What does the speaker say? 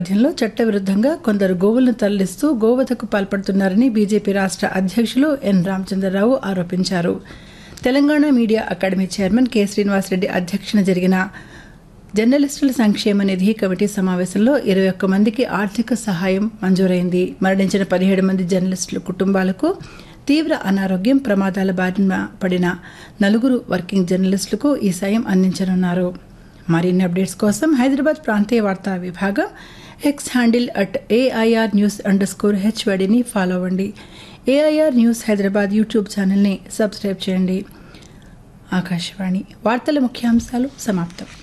నేపథ్యంలో చట్టవిరుద్ధంగా కొందరు గోవులను తరలిస్తూ గోవధకు పాల్పడుతున్నారని బీజేపీ రాష్ట్ర అధ్యక్షులు ఎన్ రామచంద్రరావు ఆరోపించారు Telangana media academy chairman K Srinivasa Reddy అధ్యక్షన జరిగిన జర్నలిస్టుల సంక్షేమ నిధి కమిటీ సమావేశంలో ఇరవై ఒక్క మందికి ఆర్థిక సహాయం మంజూరైంది మరణించిన పదిహేడు మంది జర్నలిస్టుల కుటుంబాలకు తీవ్ర అనారోగ్యం ప్రమాదాల బారిన పడిన నలుగురు వర్కింగ్ జర్నలిస్టులకు ఈ సాయం అందించనున్నారు మరిన్ని అప్డేట్స్ కోసం హైదరాబాద్ ప్రాంతీయ వార్తా విభాగం X handle at AIR news underscore హెచ్వడిని ఫాలో అవ్వండి ఏఐఆర్ న్యూస్ హైదరాబాద్ యూట్యూబ్ ఛానల్ని సబ్స్క్రైబ్ చేయండి ఆకాశవాణి వార్తల ముఖ్యాంశాలు సమాప్తం